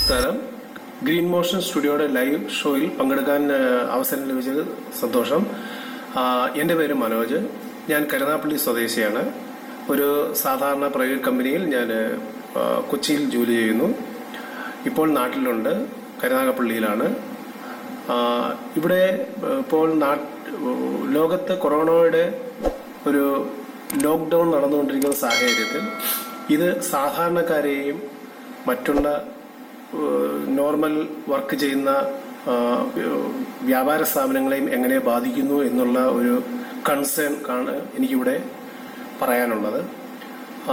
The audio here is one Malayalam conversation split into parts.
നമസ്കാരം ഗ്രീൻ മോഷൻ സ്റ്റുഡിയോയുടെ ലൈവ് ഷോയിൽ പങ്കെടുക്കാൻ ആ, അവസരം ലഭിച്ചത് സന്തോഷം ആ, എൻ്റെ പേര് മനോജ് ഞാൻ കരുനാപ്പള്ളി സ്വദേശിയാണ് ഒരു സാധാരണ പ്രൈവറ്റ് കമ്പനിയിൽ ഞാൻ ആ, കൊച്ചിയിൽ ജോലി ചെയ്യുന്നു ഇപ്പോൾ നാട്ടിലുണ്ട് കരുനാഗപ്പള്ളിയിലാണ് ആ, ഇവിടെ ആ, ഇപ്പോൾ നാട്ട് ലോകത്ത് കൊറോണയുടെ ഒരു ലോക്ക്ഡൗൺ നടന്നുകൊണ്ടിരിക്കുന്ന സാഹചര്യത്തിൽ ഇത് സാധാരണക്കാരെയും മറ്റുള്ള ഏഹ്, നോർമൽ വർക്ക് ചെയ്യുന്ന ആ, വ്യാപാര സ്ഥാപനങ്ങളെയും എങ്ങനെ ബാധിക്കുന്നു എന്നുള്ള ഒരു കൺസേൺ ആണ് എനിക്കിവിടെ പറയാനുള്ളത് ആ,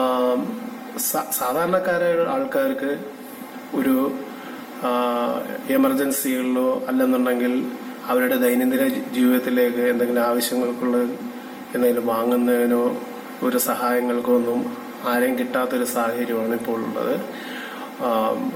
സ- സാധാരണക്കാരായ ആൾക്കാർക്ക് ഒരു ആ, എമർജൻസികളിലോ അല്ലെന്നുണ്ടെങ്കിൽ അവരുടെ ദൈനംദിന ജീവിതത്തിലേക്ക് എന്തെങ്കിലും ആവശ്യങ്ങൾക്കുള്ള എന്തെങ്കിലും വാങ്ങുന്നതിനോ ഒരു സഹായങ്ങൾക്കോ ഒന്നും ആരെയും കിട്ടാത്തൊരു സാഹചര്യമാണ് ഇപ്പോൾ ഉള്ളത് ആ,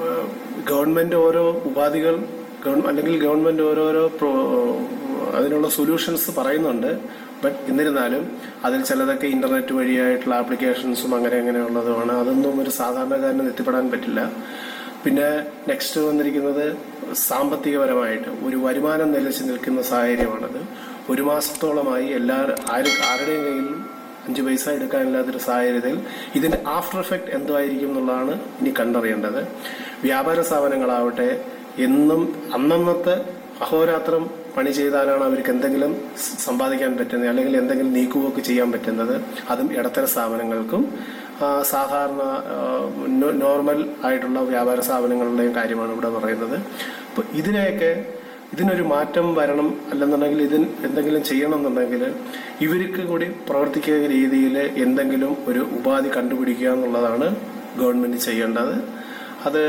ഗവൺമെന്റ് ഓരോ ഉപാധികൾ ഗവൺ- അല്ലെങ്കിൽ ഗവൺമെന്റ് ഓരോരോ പ്രോ- അതിനുള്ള സൊല്യൂഷൻസ് പറയുന്നുണ്ട് ബട്ട് എന്നിരുന്നാലും അതിൽ ചിലതൊക്കെ ഇന്റർനെറ്റ് വഴിയായിട്ടുള്ള ആപ്ലിക്കേഷൻസും അങ്ങനെ അങ്ങനെയുള്ളതുമാണ് അതൊന്നും ഒരു സാധാരണക്കാരന് എത്തിപ്പെടാൻ പറ്റില്ല പിന്നെ നെക്സ്റ്റ് വന്നിരിക്കുന്നത് സാമ്പത്തികപരമായിട്ട് ഒരു വരുമാനം നിലച്ച് നിൽക്കുന്ന സാഹചര്യമാണത് ഒരു മാസത്തോളമായി എല്ലാ ആരും ആരുടെയും കയ്യിലും അഞ്ച് പൈസ എടുക്കാനില്ലാത്തൊരു സാഹചര്യത്തിൽ ഇതിന്റെ ആഫ്റ്റർ എഫക്ട് എന്തുമായിരിക്കും എന്നുള്ളതാണ് ഇനി കണ്ടറിയേണ്ടത് വ്യാപാര സ്ഥാപനങ്ങളാവട്ടെ എന്നും അന്നന്നത്തെ അഹോരാത്രം പണി ചെയ്താലാണ് അവർക്ക് എന്തെങ്കിലും സ- സമ്പാദിക്കാൻ പറ്റുന്നത് അല്ലെങ്കിൽ എന്തെങ്കിലും നീക്കുപോക്ക് ചെയ്യാൻ പറ്റുന്നത് അതും ഇടത്തര സ്ഥാപനങ്ങൾക്കും ആ, സാധാരണ ആ, നോ- നോർമൽ ആയിട്ടുള്ള വ്യാപാര സ്ഥാപനങ്ങളുടെയും കാര്യമാണ് ഇവിടെ പറയുന്നത് അപ്പോൾ ഇതിനെയൊക്കെ ഇതിനൊരു മാറ്റം വരണം അല്ലെന്നുണ്ടെങ്കിൽ ഇതിന് എന്തെങ്കിലും ചെയ്യണം എന്നുണ്ടെങ്കിൽ ഇവർക്ക് കൂടി പ്രവർത്തിക്കുന്ന രീതിയിൽ എന്തെങ്കിലും ഒരു ഉപാധി കണ്ടുപിടിക്കുക എന്നുള്ളതാണ് ഗവൺമെന്റ് ചെയ്യേണ്ടത് അത്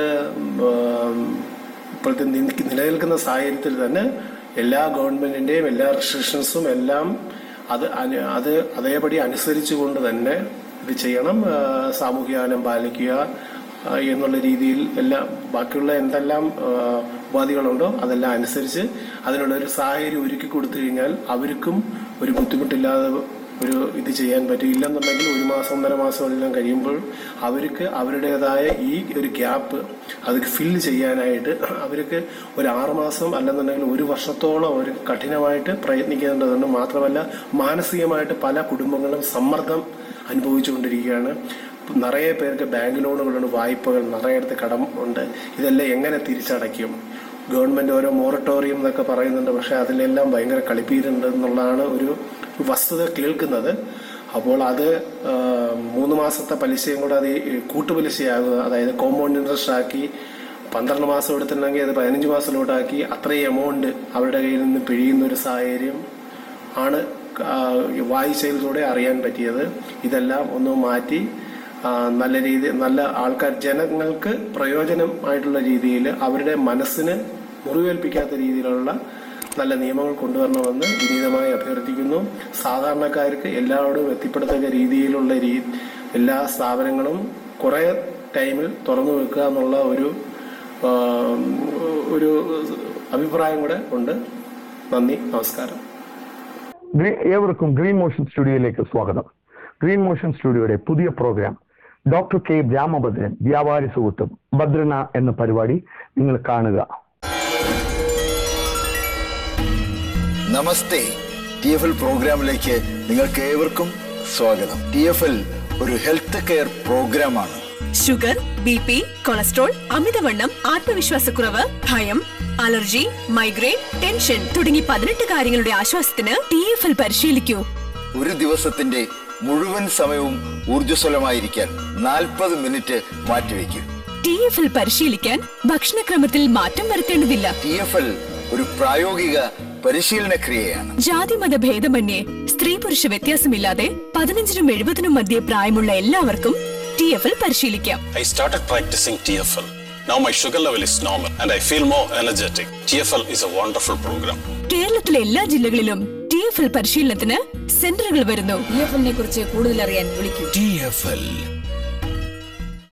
ഉം, ഇപ്പോഴത്തെ നി- നിലനിൽക്കുന്ന സാഹചര്യത്തിൽ തന്നെ എല്ലാ ഗവൺമെന്റിന്റെയും എല്ലാ റെസ്ട്രിക്ഷൻസും എല്ലാം അത് അനു- അത് അതേപടി അനുസരിച്ചുകൊണ്ട് തന്നെ ഇത് ചെയ്യണം ആ, സാമൂഹ്യ അകലം പാലിക്കുക ആ, എന്നുള്ള രീതിയിൽ എല്ലാം ബാക്കിയുള്ള എന്തെല്ലാം ആ, ഉപാധികളുണ്ടോ അതെല്ലാം അനുസരിച്ച് അതിനുള്ള ഒരു സാഹചര്യം ഒരുക്കി കൊടുത്തു കഴിഞ്ഞാൽ അവർക്കും ഒരു ബുദ്ധിമുട്ടില്ലാതെ ഒരു ഇത് ചെയ്യാൻ പറ്റും ഇല്ലെന്നുണ്ടെങ്കിൽ ഒരു മാസം ഒന്നര മാസം എല്ലാം കഴിയുമ്പോൾ അവർക്ക് അവരുടേതായ ഈ ഒരു ഗ്യാപ്പ് അത് ഫില്ല് ചെയ്യാനായിട്ട് അവർക്ക് ഒരു ആറ് മാസം അല്ലെന്നുണ്ടെങ്കിൽ ഒരു വർഷത്തോളം അവർ കഠിനമായിട്ട് പ്രയത്നിക്കേണ്ടതുണ്ട് മാത്രമല്ല മാനസികമായിട്ട് പല കുടുംബങ്ങളും സമ്മർദ്ദം അനുഭവിച്ചുകൊണ്ടിരിക്കുകയാണ് നിറയെ പേർക്ക് ബാങ്ക് ലോണുകളുണ്ട് വായ്പകൾ നിറയെടുത്ത് കടം ഉണ്ട് ഇതെല്ലാം എങ്ങനെ തിരിച്ചടയ്ക്കും ഗവൺമെന്റ് ഓരോ മൊറട്ടോറിയം എന്നൊക്കെ പറയുന്നുണ്ട് പക്ഷെ അതിലെല്ലാം ഭയങ്കര കളിപ്പീരുണ്ട് എന്നുള്ളതാണ് ഒരു വസ്തുത കേൾക്കുന്നത് അപ്പോൾ അത് ആ, മൂന്ന് മാസത്തെ പലിശയും കൂടെ അത് ഈ കൂട്ടുപലിശയാകുക അതായത് കോമ്പൗണ്ട് ഇൻട്രസ്റ്റ് ആക്കി പന്ത്രണ്ട് മാസം എടുത്തിട്ടുണ്ടെങ്കിൽ അത് പതിനഞ്ച് മാസത്തിലോട്ടാക്കി അത്രയും എമൗണ്ട് അവരുടെ കയ്യിൽ നിന്ന് പിഴിയുന്ന ഒരു സാഹചര്യം ആണ് ആ, വായിച്ചതിലൂടെ അറിയാൻ പറ്റിയത് ഇതെല്ലാം ഒന്ന് മാറ്റി ആ, നല്ല രീതി നല്ല ആൾക്കാർ ജനങ്ങൾക്ക് പ്രയോജനമായിട്ടുള്ള രീതിയിൽ അവരുടെ മനസ്സിന് മുറിവേൽപ്പിക്കാത്ത രീതിയിലുള്ള നല്ല നിയമങ്ങൾ കൊണ്ടുവരണമെന്ന് വിനീതമായി അഭ്യർത്ഥിക്കുന്നു സാധാരണക്കാർക്ക് എല്ലാവരോടും എത്തിപ്പെടത്തക്ക രീതിയിലുള്ള രീ എല്ലാ സ്ഥാപനങ്ങളും കുറേ ടൈമിൽ തുറന്നു വെക്കുക എന്നുള്ള ഒരു ആ, ഒരു അഭിപ്രായം കൂടെ ഉണ്ട് നന്ദി നമസ്കാരം ഗ്രീ- ഏവർക്കും ഗ്രീൻ മോഷൻ സ്റ്റുഡിയോയിലേക്ക് സ്വാഗതം ഗ്രീൻ മോഷൻ സ്റ്റുഡിയോയുടെ പുതിയ പ്രോഗ്രാം ഡോക്ടർ കെ രാമഭദ്രൻ വ്യാപാരി സുഹൃത്തും ഭദ്രന എന്ന പരിപാടി നിങ്ങൾ കാണുക നമസ്തേ ടി എഫ് എൽ പ്രോഗ്രാമിലേക്ക് നിങ്ങൾക്ക് ഏവർക്കും സ്വാഗതം ടി എഫ് എൽ ഒരു ഹെൽത്ത് കെയർ പ്രോഗ്രാമാണ് ഷുഗർ ബി പി കൊളസ്ട്രോൾ അമിതവണ്ണം ആത്മവിശ്വാസക്കുറവ് ഭയം അലർജി മൈഗ്രെയിൻ ടെൻഷൻ തുടങ്ങി പതിനെട്ട് കാര്യങ്ങളുടെ ആശ്വാസത്തിന് ടി എഫ് എൽ പരിശീലിക്കൂ ഒരു ദിവസത്തിന്റെ മുഴുവൻ സമയവും ഊർജ്ജസ്വലമായിരിക്കാൻ നാൽപ്പത് മിനിറ്റ് മാറ്റിവെക്കൂ ടി എഫ് എൽ പരിശീലിക്കാൻ ഭക്ഷണക്രമത്തിൽ മാറ്റം വരുത്തേണ്ടതില്ല ടി എഫ് എൽ ഒരു പ്രായോഗിക പരിശീലന ക്രിയയാണ് ജാതിമത ഭേദമന്യേ സ്ത്രീ പുരുഷ വ്യത്യാസമില്ലാതെ പതിനഞ്ചിനും എഴുപതിനും മധ്യേ പ്രായമുള്ള എല്ലാവർക്കും ടി എഫ് എൽ പരിശീലിക്കാം I started practicing TFL. Now my sugar level is normal and I feel more energetic. TFL is a wonderful program. കേരളത്തിലെ എല്ലാ ജില്ലകളിലും ടി എഫ് എൽ പരിശീലനത്തിന് സെന്ററുകൾ വരുന്നു നെ കുറിച്ച് കൂടുതൽ അറിയാൻ വിളിക്കൂ TFL